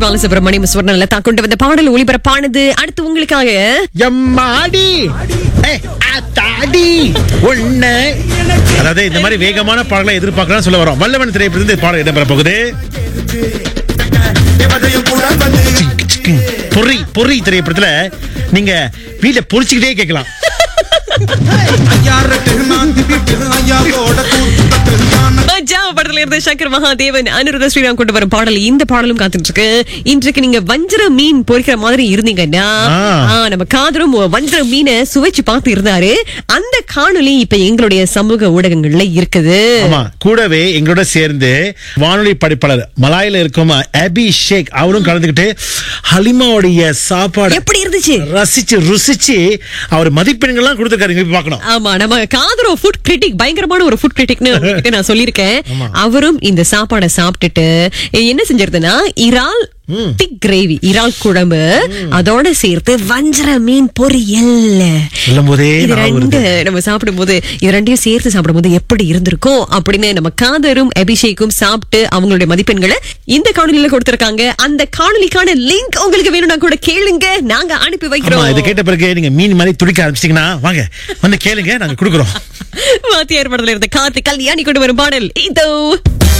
பாலசுப்ரமணியம் சுவர்ணல தான் கொண்டு வந்த பாடல் ஒளிபரப்பானது அடுத்து உங்களுக்காக எம்மாடி ஏய், ஆத்தாடி ஒண்ணு அதாவது இந்த மாதிரி வேகமான பாடலை எதிர்பார்க்கலாம் சொல்ல வரோம் வல்லவன் திரைப்படத்தில் இந்த பாடல் இடம்பெற போகுது பொறி பொறி திரைப்படத்துல நீங்க வீட்ல பொறிச்சுக்கிட்டே கேட்கலாம் ஜாவ படத்துல இருந்த சங்கர் மகாதேவன் அனுருத ஸ்ரீராம் கொண்டு வரும் பாடல் இந்த பாடலும் காத்துட்டு இருக்கு இன்றைக்கு நீங்க வஞ்சர மீன் பொரிக்கிற மாதிரி இருந்தீங்கன்னா ஆ. ஆ, நம்ம காதரும் வஞ்சர மீனை சுவைச்சு பார்த்து இருந்தாரு அந்த காணொளி இப்ப எங்களுடைய சமூக ஊடகங்கள்ல இருக்குது ஆமா கூடவே எங்களோட சேர்ந்து வானொலி படிப்பாளர் மலாயில இருக்கும் அபி ஷேக் அவரும் கலந்துக்கிட்டு ஹலிமாவுடைய சாப்பாடு எப்படி இருந்துச்சு ரசிச்சு ருசிச்சு அவர் மதிப்பெண்கள்லாம் கொடுத்துருக்காரு இங்க போய் பார்க்கணும் ஆமா நம்ம காதரோ ஃபுட் கிரிட்டிக் பயங்கரமான ஒரு ஃபுட் கிரிட்டிக்னு உங்ககிட்ட நான் சொல்லியிருக்கேன் ஆமா. அவரும் இந்த சாப்பாடை சாப்பிட்டுட்டு என்ன செஞ்சிருதுன்னா இறால் திக் கிரேவி இறால் குழம்பு அதோட சேர்த்து வஞ்சர மீன் பொரியல் சொல்லும் போதே இது நான் ரெண்டு நம்ம சாப்பிடும்போது இது ரெண்டையும் சேர்த்து சாப்பிடும்போது எப்படி இருந்திருக்கும் அப்படின்னு நம்ம காதரும் அபிஷேக்கும் சாப்பிட்டு அவங்களுடைய மதிப்பெண்களை இந்த காணொலியில கொடுத்திருக்காங்க அந்த காணொலிக்கான லிங்க் உங்களுக்கு வேணும்னா கூட கேளுங்க நாங்க அனுப்பி ஆமா வைக்கிறோம் இதை கேட்ட பிறகு நீங்க மீன் மாதிரி துடிக்க ஆரம்பிச்சிட்டீங்கன்னா வாங்க வந்து கேளுங்க நாங்க கொடுக்குறோம் வாத்தியார் படத்துல இருந்த கார்த்திக் கல்யாணி கொண்டு வரும் பாடல் இதோ